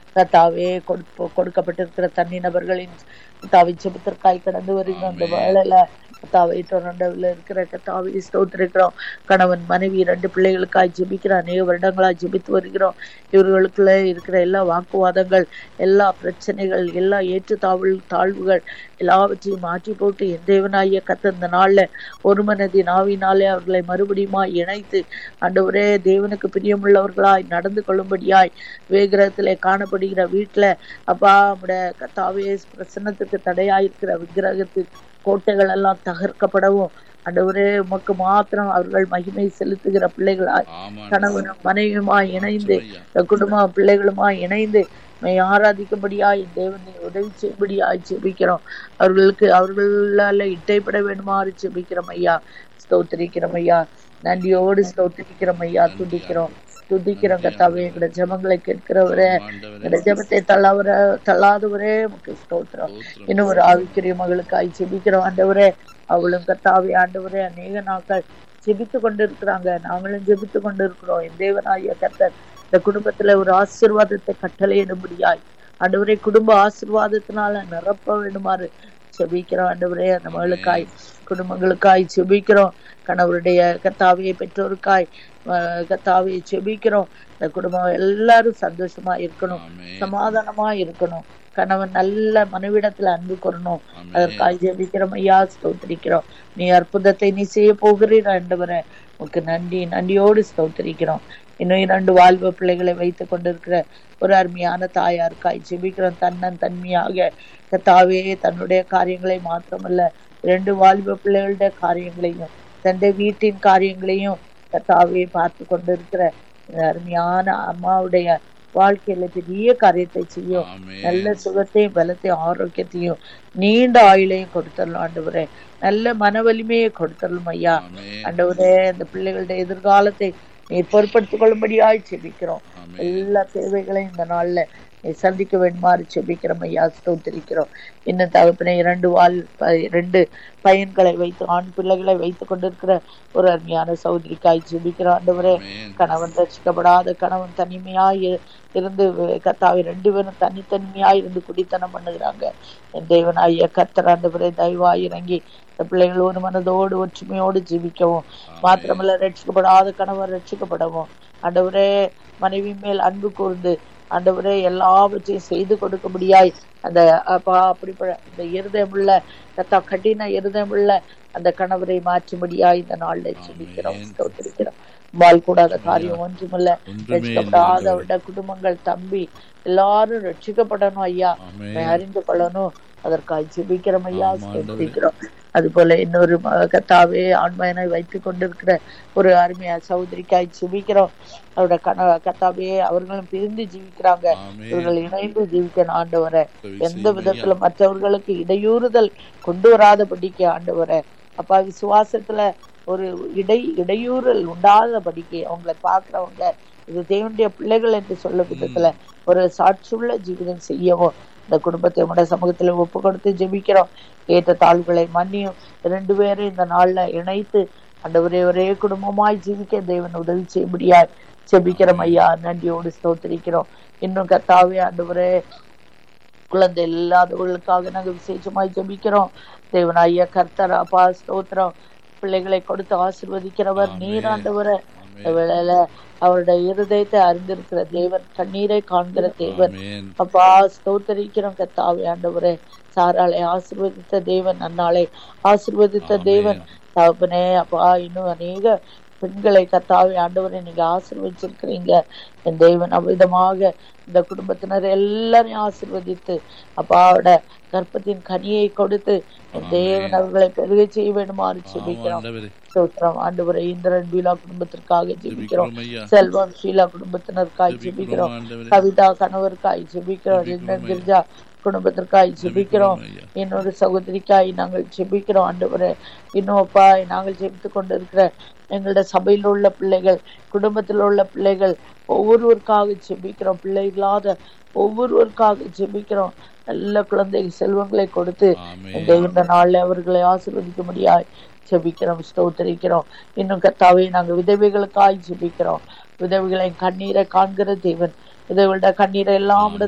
கத்தாவே கொடுப்ப கொடுக்கப்பட்டிருக்கிற தனி நபர்களின் கத்தாவை செபத்திற்காய் கடந்து வருகிற அந்த ஆமென். வேலையில கத்தாவை டொரண்டோவில் இருக்கிற கத்தாவை ஸ்தோத்திரிக்கிறோம் கணவன் மனைவி ரெண்டு பிள்ளைகளுக்காய் ஜெபிக்கிற அநேக வருடங்களாய் ஜெபித்து வருகிறோம் இவர்களுக்குள்ள இருக்கிற எல்லா வாக்குவாதங்கள் எல்லா பிரச்சனைகள் எல்லா ஏற்றுத்தாழ்வு தாழ்வுகள் எல்லாவற்றையும் மாற்றி போட்டு என் தேவனாகிய கத்த இந்த நாள்ல ஒரு மனதி நாவினாலே அவர்களை மறுபடியுமா இணைத்து ஆண்டவரே தேவனுக்கு பிரியமுள்ளவர்களாய் நடந்து கொள்ளும்படியாய் வேகிரகத்திலே காணப்படுகிற வீட்டுல அப்பா நம்முடைய கத்தாவே பிரசன்னத்துக்கு தடையாயிருக்கிற விக்கிரகத்து கோட்டைகள் எல்லாம் தகர்க்கப்படவும் ஆண்டவரே உமக்கு மாத்திரம் அவர்கள் மகிமை செலுத்துகிற பிள்ளைகளாய் ஆமாண்டவரே. கணவனும் மனைவியுமாய் இணைந்து ஐயா. இந்த குடும்ப பிள்ளைகளுமாய் இணைந்து மை ஆராதிக்கும்படியாய் தேவனை உதவி செய்யும்படியாய் ஜெபிக்கிறோம் அவர்களுக்கு அவர்களால இட்டைப்பட வேண்டுமாறு ஜெபிக்கிறோம் ஐயா ஸ்தோத்திரிக்கிறோம் ஐயா நன்றியோடு ஸ்தோத்திரிக்கிறோம் ஐயா துதிக்கிறோம் துதிக்கிறோம் கத்தாவே எங்களோட ஜெபங்களை கேட்கிறவரே ஆண்டவரே. எங்களோட ஜெபத்தை தள்ளாவர தள்ளாதவரே உமக்கு ஸ்தோத்திரம் ஸ்தோத்திரம். இன்னும் ஒரு ஆவிக்குரிய மகளுக்காய் ஜெபிக்கிறோம் ஆண்டவரே அவளும் கத்தாவே ஆண்டவரே அநேக நாட்கள் ஜெபித்து கொண்டிருக்கிறாங்க நாங்களும் ஜெபித்து கொண்டிருக்கிறோம் என் தேவனாகிய கர்த்தர் இந்த குடும்பத்துல ஒரு ஆசீர்வாதத்தை கட்டளையிடும்படியாய் ஆண்டவரே குடும்ப ஆசீர்வாதத்தினால நிரப்ப வேண்டுமாறு ஜெபிக்கிறோம் ஆண்டவரே அந்த மகளுக்காய் குடும்பங்களுக்காய் ஜெபிக்கிறோம் கணவருடைய கத்தாவியை பெற்றோருக்காய் அஹ், கத்தாவியை ஜெபிக்கிறோம் இந்த குடும்பம் எல்லாரும் சந்தோஷமா இருக்கணும் ஆமென். சமாதானமா இருக்கணும் கணவன் நல்ல மனைவிடத்துல அன்பு கொள்ளணும் ஆமென். அதற்காக ஜெபிக்கிறோம் ஐயா ஸ்தோத்திரிக்கிறோம் நீ அற்புதத்தை நீ செய்ய போகிறீர் ஆண்டவரே உனக்கு நன்றி நன்றியோடு ஸ்தோத்திரிக்கிறோம் இன்னும் இரண்டு வாழ்வு பிள்ளைகளை வைத்துக் கொண்டிருக்கிற ஒரு அருமையான தாயாருக்காய் ஜெபிக்கிறோம் தன்னன் தன்மையாக கத்தாவே தன்னுடைய காரியங்களை மாத்திரமல்ல இரண்டு வாலிப பிள்ளைகளுடைய காரியங்களையும் தன்னுடைய வீட்டின் காரியங்களையும் கத்தாவே பார்த்து கொண்டிருக்கிற இந்த அருமையான அம்மாவுடைய வாழ்க்கையில பெரிய காரியத்தை செய்யும் ஆமென். நல்ல சுகத்தையும் பலத்தையும் ஆரோக்கியத்தையும் நீண்ட ஆயுளையும் கொடுத்துடலாம் ஆண்டவரே நல்ல மன வலிமையை கொடுத்துடலாம் ஐயா ஆமென். ஆண்டவரே அந்த பிள்ளைகளுடைய எதிர்காலத்தை நீ பொறுப்படுத்திக் கொள்ளும்படியாய் செபிக்கிறோம் ஆமென். எல்லா தேவைகளையும் இந்த நாள்ல நீ சந்திக்க வேண்டுமாறு செபிக்கிறோம் ஐயா ஸ்தோத்திரிக்கிறோம் இன்னும் தகப்பனை இரண்டு வால் ப- இரண்டு பையன்களை வைத்து ஆண் பிள்ளைகளை வைத்துக் கொண்டிருக்கிற ஒரு அருமையான சௌதரிக்காய் செபிக்கிறோம் ஆண்டவரே ஆமென். கணவன் ரட்சிக்கப்படாத கணவன் தனிமையாய் இரு- இருந்து கத்தாவை ரெண்டு பேரும் தனித்தனிமையாய் இருந்து குடித்தனம் பண்ணுகிறாங்க என் தேவனாகிய கத்தர் ஆண்டவரே தயவாய் இறங்கி இந்த பிள்ளைகள் ஒரு மனதோடு ஒற்றுமையோடு ஜீவிக்கவும் மாத்திரமல்ல ரட்சிக்கப்படாத கணவன் ரட்சிக்கப்படவும் ஆண்டவரே மனைவி மேல் அன்பு கூர்ந்து ஆண்டவரே எல்லாவற்றையும் செய்து கொடுக்கும்படியாய் அந்த அப்பா அப்படிப்பட்ட அந்த இருதயமுள்ள கத்தா கடின இருதயமுள்ள அந்த கணவரை மாற்றும்படியாய் இந்த நாள்ல ஜெபிக்கிறோம் ஆமென். ஸ்தோத்திரிக்கிறோம் வாழ் கூடாத காரியம் ஒன்றுமில்ல ஒன்றுமே இல்லை ரட்சிக்கப்படாத ஆண்டவரே. அவருடைய குடும்பங்கள் தம்பி எல்லாரும் ரட்சிக்கப்படணும் ஐயா ஆமென். அதை அறிந்து கொள்ளணும் அதற்காக ஜெபிக்கிறோம் ஐயா ஆமா, ஆண்டவரே. ஸ்தோத்திரிக்கிறோம் அது போல இன்னொரு ம- கத்தாவே ஆண்மையனை வைத்துக் கொண்டிருக்கிற ஒரு அருமையா சகோதரிக்காய் ஜெபிக்கிறோம் அவரோட கண கத்தாவே அவர்களும் பிரிந்து ஜீவிக்கிறாங்க ஆமென். இவர்கள் இணைந்து ஜீவிக்கணும் ஆண்டவரை உதவி எந்த செய்யுங்க விதத்துல மற்றவர்களுக்கு இடையூறுதல் கொண்டு வராதபடிக்கு ஆண்டவரை அப்பா விசுவாசத்துல ஒரு இடை இடையூறல் உண்டாதபடிக்கு அவங்களை பார்க்கிறவங்க இது தேவனுடைய பிள்ளைகள் என்று சொல்ல விதத்துல ஒரு சாட்சியுள்ள ஜீவிதம் செய்யவும் இந்த குடும்பத்தை உடைய சமூகத்துல ஒப்பு கொடுத்து ஜெபிக்கிறோம் ஏற்ற தாழ்வுகளை மன்னியும் ரெண்டு பேரும் இந்த நாள்ல இணைத்து ஆண்டவரே ஒரே குடும்பமாய் ஜீவிக்க தேவன் உதவி செய்யும்படியாய் ஜெபிக்கிறோம் ஐயா நன்றியோடு ஸ்தோத்திரிக்கிறோம் இன்னும் கத்தாவே ஆண்டவரே குழந்தை இல்லாதவர்களுக்காக நாங்கள் விசேஷமாய் ஜெபிக்கிறோம் தேவனாய கர்த்தர் அப்பா ஸ்தோத்திரம் பிள்ளைகளை கொடுத்து ஆசீர்வதிக்கிறவர் ஆமென். நீராண்டவரை ஆமென். இந்த வேளையில அவருடைய இருதயத்தை அறிந்திருக்கிற தேவன் கண்ணீரை காண்கிற தேவன் ஆமென். அப்பா ஸ்தோத்தரிக்கிறோம் கத்தாவே ஆண்டவரே சாராளை ஆசீர்வதித்த தேவன் அன்னாளை ஆசீர்வதித்த ஆமென். தேவன் தகப்பனே அப்பா இன்னும் அநேக பெண்களை கத்தாவே ஆண்டவரை நீங்க ஆசீர்வதிச்சிருக்கிறீங்க என் தேவன் அவ்விதமாக இந்த குடும்பத்தினர் எல்லாரையும் ஆசீர்வதித்து அப்பாவோட கற்பத்தின் கனியை கொடுத்து என் தேவன் அவர்களை பெருக செய்ய வேண்டுமாறு ஆமா, ஜெபிக்கிறோம் ஆண்டவரே. ஸ்தோத்திரம் ஆண்டவரை இந்திரன் பீலா குடும்பத்திற்காக ஜெபிக்கிறோம் ஜெபிக்கிறோம் ஐயா. செல்வம் ஷீலா குடும்பத்தினருக்காய் ஜெபிக்கிறோம் ஜெபிக்கிறோம் ஆண்டவரே. கவிதா கணவருக்காய் ஜெபிக்கிறோம் ஜெபிக்கிறோம் ரிந்தன் கிரிஜா குடும்பத்திற்காய் ஜெபிக்கிறோம் ஐயா. இன்னொரு சகோதரிக்காய் நாங்கள் ஜெபிக்கிறோம் ஆண்டவரே இன்னும் அப்பா நாங்கள் ஜெபித்து கொண்டு இருக்கிற எங்களோட சபையில் உள்ள பிள்ளைகள் குடும்பத்தில் உள்ள பிள்ளைகள் ஒவ்வொருவருக்காக ஜெபிக்கிறோம் பிள்ளை இல்லாத ஒவ்வொருவருக்காக ஜெபிக்கிறோம் நல்ல குழந்தை செல்வங்களை கொடுத்து ஆமென். இந்த இந்த நாள்ல அவர்களை ஆசீர்வதிக்க முடியாது ஜெபிக்கிறோம் ஸ்தோத்தரிக்கிறோம் இன்னும் கத்தாவே நாங்கள் விதவைகளுக்காய் ஜெபிக்கிறோம் விதவைகளின் கண்ணீரை காண்கிற தேவன் விதவைகளோட கண்ணீரை எல்லாம்